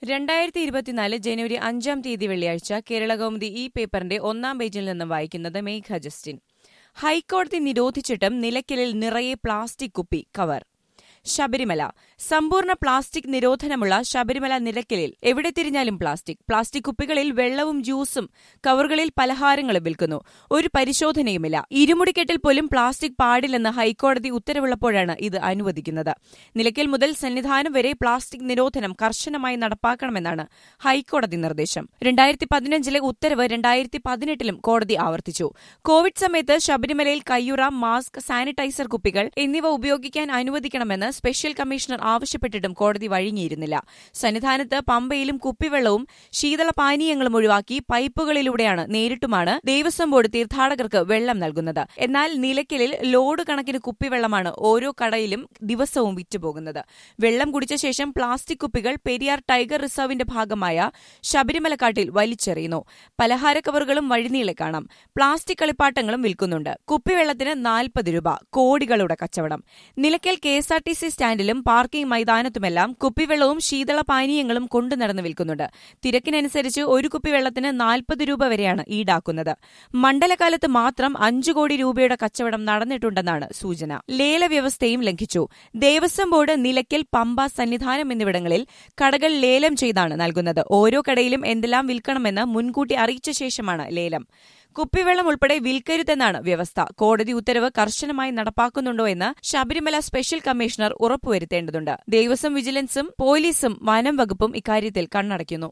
രണ്ടായിരത്തി ഇരുപത്തിനാല് ജനുവരി അഞ്ചാം തീയതി വെള്ളിയാഴ്ച കേരളകൗമുദി ഈ പേപ്പറിന്റെ ഒന്നാം പേജിൽ നിന്നും വായിക്കുന്നത് മേഘ ജസ്റ്റിൻ ഹൈക്കോടതി നിരോധിച്ചിട്ടും നിലയ്ക്കലിൽ നിറയെ പ്ലാസ്റ്റിക് കുപ്പി കവർ ശബരിമല സമ്പൂർണ്ണ പ്ലാസ്റ്റിക് നിരോധനമുള്ള ശബരിമല നിലയ്ക്കലിൽ എവിടെ തിരിഞ്ഞാലും പ്ലാസ്റ്റിക് പ്ലാസ്റ്റിക് കുപ്പികളിൽ വെള്ളവും ജ്യൂസും കവറുകളിൽ പലഹാരങ്ങളും വിൽക്കുന്നു ഒരു പരിശോധനയുമില്ല ഇരുമുടിക്കെട്ടിൽ പോലും പ്ലാസ്റ്റിക് പാടില്ലെന്ന് ഹൈക്കോടതി ഉത്തരവുള്ളപ്പോഴാണ് ഇത് അനുവദിക്കുന്നത് നിലയ്ക്കൽ മുതൽ സന്നിധാനം വരെ പ്ലാസ്റ്റിക് നിരോധനം കർശനമായി നടപ്പാക്കണമെന്നാണ് ഹൈക്കോടതി നിർദ്ദേശം രണ്ടായിരത്തി പതിനഞ്ചിലെ ഉത്തരവ് രണ്ടായിരത്തി പതിനെട്ടിലും കോടതി ആവർത്തിച്ചു കോവിഡ് സമയത്ത് ശബരിമലയിൽ കയ്യുറ മാസ്ക് സാനിറ്റൈസർ കുപ്പികൾ എന്നിവ ഉപയോഗിക്കാൻ അനുവദിക്കണമെന്ന് സ്പെഷ്യൽ കമ്മീഷണർ ആവശ്യപ്പെട്ടിട്ടും കോടതി വഴങ്ങിയിരുന്നില്ല സന്നിധാനത്ത് പമ്പയിലും കുപ്പിവെള്ളവും ശീതളപാനീയങ്ങളും ഒഴിവാക്കി പൈപ്പുകളിലൂടെയാണ് നേരിട്ടുമാണ് ദേവസ്വം ബോർഡ് തീർത്ഥാടകർക്ക് വെള്ളം നൽകുന്നത് എന്നാൽ നിലയ്ക്കലിൽ ലോഡ് കണക്കിന് കുപ്പിവെള്ളമാണ് ഓരോ കടയിലും ദിവസവും വിറ്റുപോകുന്നത് വെള്ളം കുടിച്ച ശേഷം പ്ലാസ്റ്റിക് കുപ്പികൾ പെരിയാർ ടൈഗർ റിസർവിന്റെ ഭാഗമായ ശബരിമലക്കാട്ടിൽ വലിച്ചെറിയുന്നു പലഹാര കവറുകളും വഴിനീളെ കാണാം പ്ലാസ്റ്റിക് കളിപ്പാട്ടങ്ങളും വിൽക്കുന്നുണ്ട് കുപ്പിവെള്ളത്തിന് നാൽപ്പത് രൂപ കോടികളുടെ കച്ചവടം Nilakkal K S R T C സ്റ്റാൻഡിലും പാർക്കിംഗ് മൈതാനത്തുമെല്ലാം കുപ്പിവെള്ളവും ശീതള പാനീയങ്ങളും കൊണ്ടു നടന്ന് വിൽക്കുന്നുണ്ട് തിരക്കിനനുസരിച്ച് ഒരു കുപ്പിവെള്ളത്തിന് നാൽപ്പത് രൂപ വരെയാണ് ഈടാക്കുന്നത് മണ്ഡലകാലത്ത് മാത്രം അഞ്ചു കോടി രൂപയുടെ കച്ചവടം നടന്നിട്ടുണ്ടെന്നാണ് സൂചന ലേല വ്യവസ്ഥയും ലംഘിച്ചു ദേവസ്വം ബോർഡ് നിലയ്ക്കൽ പമ്പ സന്നിധാനം എന്നിവിടങ്ങളിൽ കടകൾ ലേലം ചെയ്താണ് നൽകുന്നത് ഓരോ കടയിലും എന്തെല്ലാം വിൽക്കണമെന്ന് മുൻകൂട്ടി അറിയിച്ച ശേഷമാണ് ലേലം കുപ്പിവെള്ളം ഉൾപ്പെടെ വിൽക്കരുതെന്നാണ് വ്യവസ്ഥ കോടതി ഉത്തരവ് കർശനമായി നടപ്പാക്കുന്നുണ്ടോ എന്ന് ശബരിമല സ്പെഷ്യൽ കമ്മീഷണർ ഉറപ്പുവരുത്തേണ്ടതുണ്ട് ദേവസ്വം വിജിലൻസും പോലീസും വനം വകുപ്പും ഇക്കാര്യത്തിൽ കണ്ണടയ്ക്കുന്നു